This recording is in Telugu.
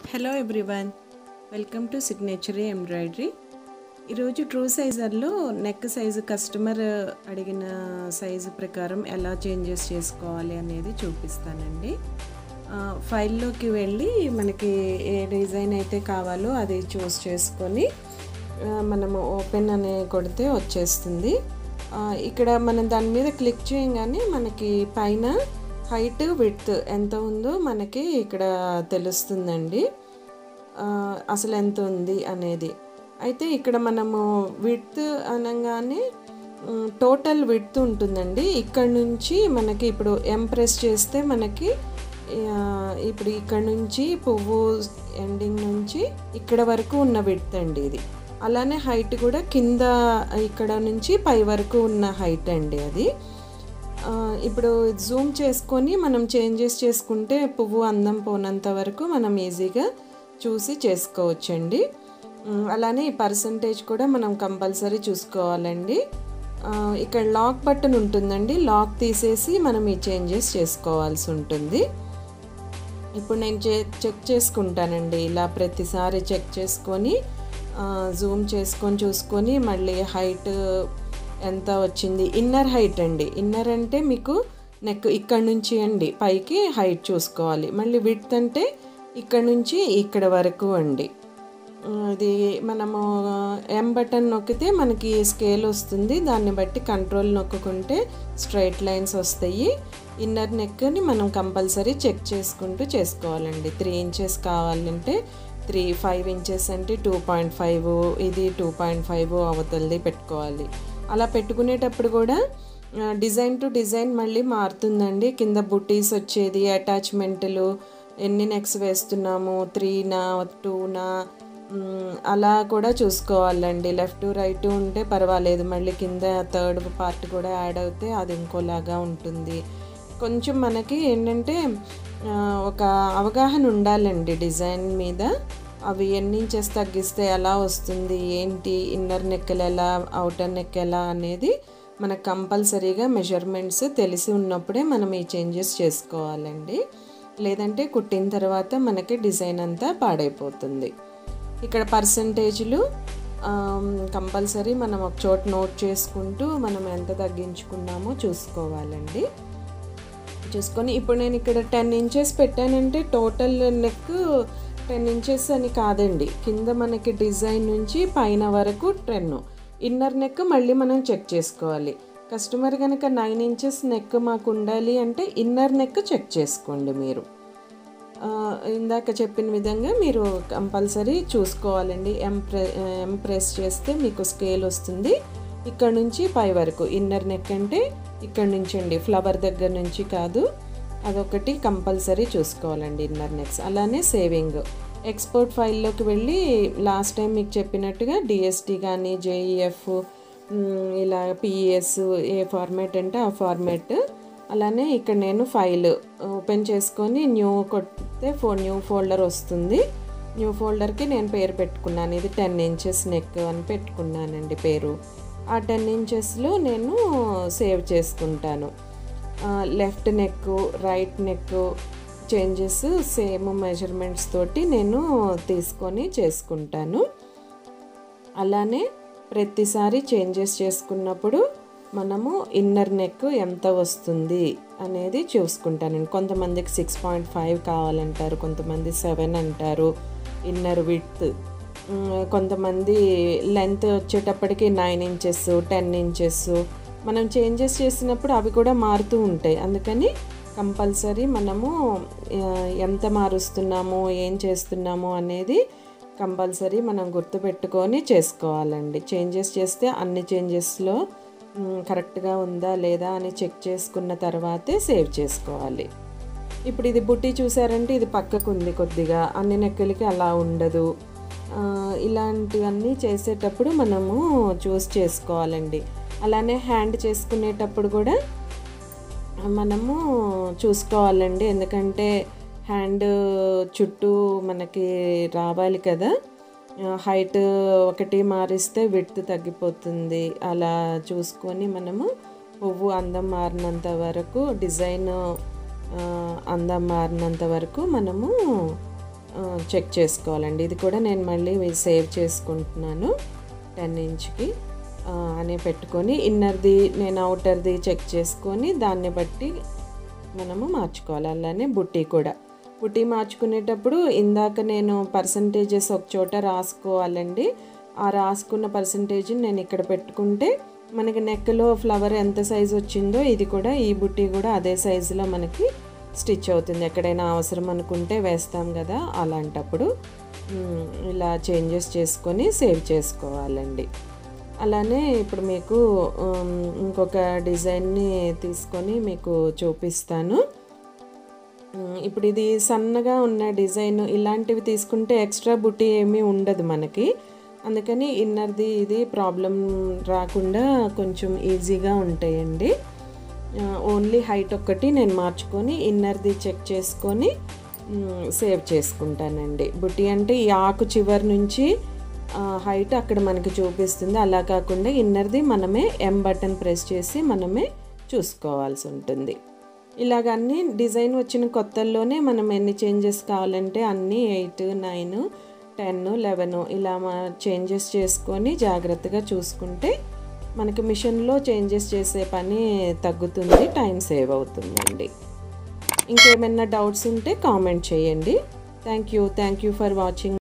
hello everyone welcome to signature embroidery ఈరోజు ట్రూ సైజర్లో నెక్ సైజు కస్టమర్ అడిగిన సైజు ప్రకారం ఎలా చేంజెస్ చేసుకోవాలి అనేది చూపిస్తానండి ఆ, ఫైల్లోకి వెళ్ళి మనకి ఏ డిజైన్ అయితే కావాలో అది చూస్ చేసుకొని ఆ, మనము ఓపెన్ అనే కొడితే వచ్చేస్తుంది ఆ, ఇక్కడ మనం దాని మీద క్లిక్ చేయగానే మనకి పైన హైట్ విడ్త్ ఎంత ఉందో మనకి ఇక్కడ తెలుస్తుందండి ఆ, అసలు ఎంత ఉంది అనేది అయితే ఇక్కడ మనము విడ్త్ అనగానే టోటల్ విడ్త్ ఉంటుందండి ఇక్కడ నుంచి మనకి ఇప్పుడు ఎం ప్రెస్ చేస్తే మనకి ఆ, ఇప్పుడు ఇక్కడ నుంచి పువ్వు ఎండింగ్ నుంచి ఇక్కడ వరకు ఉన్న విడ్త్ అండి ఇది అలానే హైట్ కూడా కింద ఇక్కడ నుంచి పై వరకు ఉన్న హైట్ అండి అది ఆ, ఇప్పుడు జూమ్ చేసుకొని మనం చేంజెస్ చేసుకుంటే పువ్వు అందం పోనంత వరకు మనం ఈజీగా చూసి చేసుకోవచ్చండి ఉమ్, అలానే ఈ పర్సంటేజ్ కూడా మనం కంపల్సరీ చూసుకోవాలండి ఆ, ఇక్కడ లాక్ బటన్ ఉంటుందండి లాక్ తీసేసి మనం ఈ చేంజెస్ చేసుకోవాల్సి ఉంటుంది ఇప్పుడు నేను చె చెక్ చేసుకుంటానండి ఇలా ప్రతిసారి చెక్ చేసుకొని ఆ, జూమ్ చేసుకొని చూసుకొని మళ్ళీ హైట్ ఎంత వచ్చింది ఇన్నర్ హైట్ అండి ఇన్నర్ అంటే మీకు నెక్ ఇక్కడ నుంచి అండి పైకి హైట్ చూసుకోవాలి మళ్ళీ విడ్త్ అంటే ఇక్కడ నుంచి ఇక్కడ వరకు అండి ఇది మనము ఎం బటన్ నొక్కితే మనకి స్కేల్ వస్తుంది దాన్ని బట్టి కంట్రోల్ నొక్కుకుంటే స్ట్రైట్ లైన్స్ వస్తాయి ఇన్నర్ నెక్ని మనం కంపల్సరీ చెక్ చేసుకుంటూ చేసుకోవాలండి త్రీ ఇంచెస్ కావాలంటే త్రీ ఫైవ్ ఇంచెస్ అంటే టూ పాయింట్ ఫైవ్ ఇది టూ పాయింట్ ఫైవ్ అవతలది పెట్టుకోవాలి అలా పెట్టుకునేటప్పుడు కూడా డిజైన్ టు డిజైన్ మళ్ళీ మారుతుందండి కింద బుటీస్ వచ్చేది అటాచ్మెంట్లు ఎన్ని నెక్స్ వేస్తున్నాము త్రీనా టూనా మ్, అలా కూడా చూసుకోవాలండి లెఫ్ట్ రైట్ ఉంటే పర్వాలేదు మళ్ళీ కింద థర్డ్ పార్ట్ కూడా యాడ్ అవుతే అది ఇంకోలాగా ఉంటుంది కొంచెం మనకి ఏంటంటే ఆ, ఒక అవగాహన ఉండాలండి డిజైన్ మీద అవి ఎన్ని ఇంచెస్ తగ్గిస్తే ఎలా వస్తుంది ఏంటి ఇన్నర్ నెక్కలు ఎలా అవుటర్ నెక్ ఎలా అనేది మనకు కంపల్సరీగా మెజర్మెంట్స్ తెలిసి ఉన్నప్పుడే మనం ఈ చేంజెస్ చేసుకోవాలండి లేదంటే కుట్టిన తర్వాత మనకి డిజైన్ అంతా పాడైపోతుంది ఇక్కడ పర్సంటేజ్లు కంపల్సరీ మనం ఒక చోట నోట్ చేసుకుంటూ మనం ఎంత తగ్గించుకున్నామో చూసుకోవాలండి చూసుకొని ఇప్పుడు నేను ఇక్కడ టెన్ ఇంచెస్ పెట్టానంటే టోటల్ నెక్ టెన్ ఇంచెస్ అని కాదండి కింద మనకి డిజైన్ నుంచి పైన వరకు టెన్ ఇన్నర్ నెక్ మళ్ళీ మనం చెక్ చేసుకోవాలి కస్టమర్ కనుక నైన్ ఇంచెస్ నెక్ మాకు ఉండాలి అంటే ఇన్నర్ నెక్ చెక్ చేసుకోండి మీరు ఆ, ఇందాక చెప్పిన విధంగా మీరు కంపల్సరీ చూసుకోవాలండి ఎం ప్రె ఎం ప్రెస్ చేస్తే మీకు స్కేల్ వస్తుంది ఇక్కడ నుంచి పై వరకు ఇన్నర్ నెక్ అంటే ఇక్కడ నుంచి అండి ఫ్లవర్ దగ్గర నుంచి కాదు అదొకటి కంపల్సరీ చూసుకోవాలండి ఇన్నర్ నెక్స్ అలానే సేవింగ్ ఎక్స్పోర్ట్ ఫైల్లోకి వెళ్ళి లాస్ట్ టైం మీకు చెప్పినట్టుగా డిఎస్టీ కానీ జేఈఎఫ్ ఇలా పిఈఎస్ ఏ ఫార్మేట్ అంటే ఆ ఫార్మేట్ అలానే ఇక్కడ నేను ఫైల్ ఓపెన్ చేసుకొని న్యూ కొడితే ఫో న్యూ ఫోల్డర్ వస్తుంది న్యూ ఫోల్డర్కి నేను పేరు పెట్టుకున్నాను ఇది టెన్ ఇంచెస్ నెక్ అని పెట్టుకున్నానండి పేరు ఆ టెన్ ఇంచెస్లో నేను సేవ్ చేసుకుంటాను left neck right neck changes same measurements తోటి నేను తీసుకొని చేసుకుంటాను అలానే ప్రతిసారి చేంజెస్ చేసుకున్నప్పుడు మనము ఇన్నర్ నెక్ ఎంత వస్తుంది అనేది చూసుకుంటానండి కొంతమందికి సిక్స్ పాయింట్ ఫైవ్ కావాలంటారు కొంతమంది సెవెన్ అంటారు ఇన్నర్ విత్ కొంతమంది లెంత్ వచ్చేటప్పటికి నైన్ ఇంచెస్ టెన్ ఇంచెస్ మనం చేంజెస్ చేసినప్పుడు అవి కూడా మారుతూ ఉంటాయి అందుకని కంపల్సరీ మనము ఆ, ఎంత మారుస్తున్నాము ఏం చేస్తున్నాము అనేది కంపల్సరీ మనం గుర్తుపెట్టుకొని చేసుకోవాలండి చేంజెస్ చేస్తే అన్ని చేంజెస్లో కరెక్ట్గా ఉందా లేదా అని చెక్ చేసుకున్న తర్వాతే సేవ్ చేసుకోవాలి ఇప్పుడు ఇది బుట్టి చూసారంటే ఇది పక్కకు ఉంది కొద్దిగా అన్ని నెక్కలకి అలా ఉండదు ఆ, ఇలాంటివన్నీ చేసేటప్పుడు మనము చూస్ చేసుకోవాలండి అలానే హ్యాండ్ చేసుకునేటప్పుడు కూడా మనము చూసుకోవాలండి ఎందుకంటే హ్యాండ్ చుట్టూ మనకి రావాలి కదా హైట్ ఒకటి మారిస్తే విడ్త్ తగ్గిపోతుంది అలా చూసుకొని మనము పువ్వు అందం మారినంత వరకు డిజైన్ అందం మారినంత వరకు మనము చెక్ చేసుకోవాలండి ఇది కూడా నేను మళ్ళీ సేవ్ చేసుకుంటున్నాను టెన్ ఇంచ్కి అని పెట్టుకొని ఇన్నర్ది నేను అవుటర్ది చెక్ చేసుకొని దాన్ని బట్టి మనము మార్చుకోవాలి అలానే బుట్టి కూడా బుట్టి మార్చుకునేటప్పుడు ఇందాక నేను పర్సంటేజెస్ ఒక చోట రాసుకోవాలండి ఆ రాసుకున్న పర్సంటేజ్ నేను ఇక్కడ పెట్టుకుంటే మనకి నెక్లో ఫ్లవర్ ఎంత సైజు వచ్చిందో ఇది కూడా ఈ బుట్టి కూడా అదే సైజులో మనకి స్టిచ్ అవుతుంది ఎక్కడైనా అవసరం అనుకుంటే వేస్తాం కదా అలాంటప్పుడు ఇలా చేంజెస్ చేసుకొని సేవ్ చేసుకోవాలండి అలానే ఇప్పుడు మీకు ఇంకొక డిజైన్ని తీసుకొని మీకు చూపిస్తాను ఇప్పుడు ఇది సన్నగా ఉన్న డిజైన్ ఇలాంటివి తీసుకుంటే ఎక్స్ట్రా బుట్టి ఏమీ ఉండదు మనకి అందుకని ఇన్నర్ది ఇది ప్రాబ్లం రాకుండా కొంచెం ఈజీగా ఉంటాయండి ఓన్లీ హైట్ ఒక్కటి నేను మార్చుకొని ఇన్నర్ది చెక్ చేసుకొని సేవ్ చేసుకుంటానండి బుట్టి అంటే ఈ ఆకు చివరి నుంచి హైట్ అక్కడ మనకి చూపిస్తుంది అలా కాకుండా ఇన్నర్ది మనమే ఎం బటన్ ప్రెస్ చేసి మనమే చూసుకోవాల్సి ఉంటుంది ఇలాగ అన్ని డిజైన్ వచ్చిన కొత్తల్లోనే మనం ఎన్ని చేంజెస్ కావాలంటే అన్నీ ఎయిట్ నైన్ టెన్ లెవెన్ ఇలా చేంజెస్ చేసుకొని జాగ్రత్తగా చూసుకుంటే మనకి మిషన్లో చేంజెస్ చేసే పని తగ్గుతుంది టైం సేవ్ అవుతుందండి ఇంకేమైనా డౌట్స్ ఉంటే కామెంట్ చేయండి thank you thank you for watching